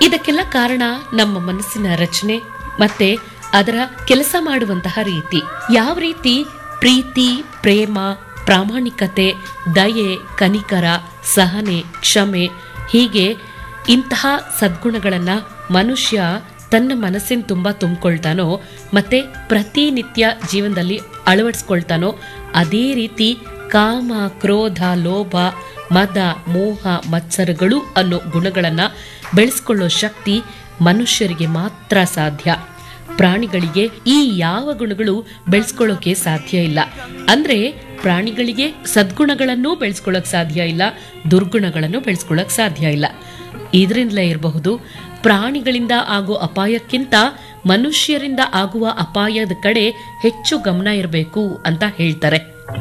ಇದಕ್ಕೆಲ್ಲ ಕಾರಣ ನಮ್ಮ ಮನಸ್ಸಿನ ರಚನೆ ಮತ್ತೆ ಅದರ ಕೆಲಸ ಮಾಡುವಂತಹ ರೀತಿ ಯಾವ ರೀತಿ ಪ್ರೀತಿ ಪ್ರೇಮ ಪ್ರಾಮಾಣಿಕತೆ ದಯೆ ಕನಿಕರ ಸಹನೆ ಕ್ಷಮೆ ಹೀಗೆ ಇಂತಹ ಸದ್ಗುಣಗಳನ್ನ ಮನುಷ್ಯ ತನ್ನ ಮನಸ್ಸಿನ ತುಂಬ ತುಂಬಿಕೊಳ್ತಾನೋ ಮತ್ತೆ ಪ್ರತಿನಿತ್ಯ ಜೀವನದಲ್ಲಿ ಅಳವಡಿಸ್ಕೊಳ್ತಾನೋ ಅದೇ ರೀತಿ ಕಾಮ ಕ್ರೋಧ ಲೋಭ ಮದ ಮೋಹ ಮತ್ಸರಗಳು ಅನ್ನೋ ಗುಣಗಳನ್ನ ಬೆಳೆಸ್ಕೊಳ್ಳೋ ಶಕ್ತಿ ಮನುಷ್ಯರಿಗೆ ಮಾತ್ರ ಸಾಧ್ಯ ಪ್ರಾಣಿಗಳಿಗೆ ಈ ಯಾವ ಗುಣಗಳು ಬೆಳೆಸ್ಕೊಳ್ಳೋಕೆ ಸಾಧ್ಯ ಇಲ್ಲ ಅಂದ್ರೆ ಪ್ರಾಣಿಗಳಿಗೆ ಸದ್ಗುಣಗಳನ್ನು ಬೆಳೆಸ್ಕೊಳ್ಳೋಕೆ ಸಾಧ್ಯ ಇಲ್ಲ ದುರ್ಗುಣಗಳನ್ನು ಬೆಳೆಸ್ಕೊಳ್ಳೋಕೆ ಸಾಧ್ಯ ಇಲ್ಲ ಇದರಿಂದಲೇ ಇರಬಹುದು ಪ್ರಾಣಿಗಳಿಂದ ಆಗೋ ಅಪಾಯಕ್ಕಿಂತ ಮನುಷ್ಯರಿಂದ ಆಗುವ ಅಪಾಯದ ಕಡೆ ಹೆಚ್ಚು ಗಮನ ಇರಬೇಕು ಅಂತ ಹೇಳ್ತಾರೆ